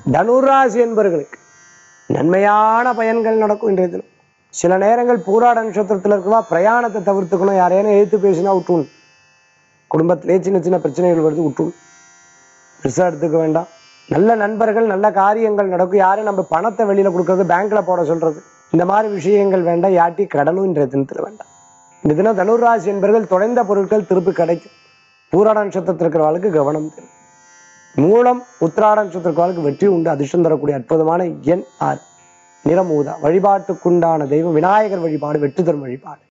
தனுராசி என்பவர்களுக்கு நன்மையான பயன்கள் நடக்கும் இன்றைய தினம் சில நேரங்கள் பூராட நட்சத்திரத்தில் இருக்கவா பிரயாணத்தை தவிர்த்துக்கணும் யாரையான எழுத்து பேசினா விட்டுணும் குடும்பத்திலே சின்ன சின்ன பிரச்சனைகள் வருது விட்டுணும் பெருசா எடுத்துக்க வேண்டாம் நல்ல நண்பர்கள் நல்ல காரியங்கள் நடக்கும் யாரும் நம்ம பணத்தை வெளியில கொடுக்கறது பேங்க்ல போட சொல்றது இந்த மாதிரி விஷயங்கள் வேண்டாம் யாட்டி கடனும் இன்றைய தினத்துல வேண்டாம் இந்த தினம் தனுராசி என்பவர்கள் தொலைந்த பொருட்கள் திருப்பி கிடைக்கும் பூராட நட்சத்திரத்தில் இருக்கிறவர்களுக்கு கவனம் தேவை மூலம் உத்திராட நட்சத்திரக்காலுக்கு வெற்றி உண்டு அதிர்ஷ்டம் தரக்கூடிய அற்புதமான எண் ஆறு நிறம் ஊதா வழிபாட்டுக்குண்டான தெய்வம் விநாயகர் வழிபாடு வெற்றி தரும் வழிபாடு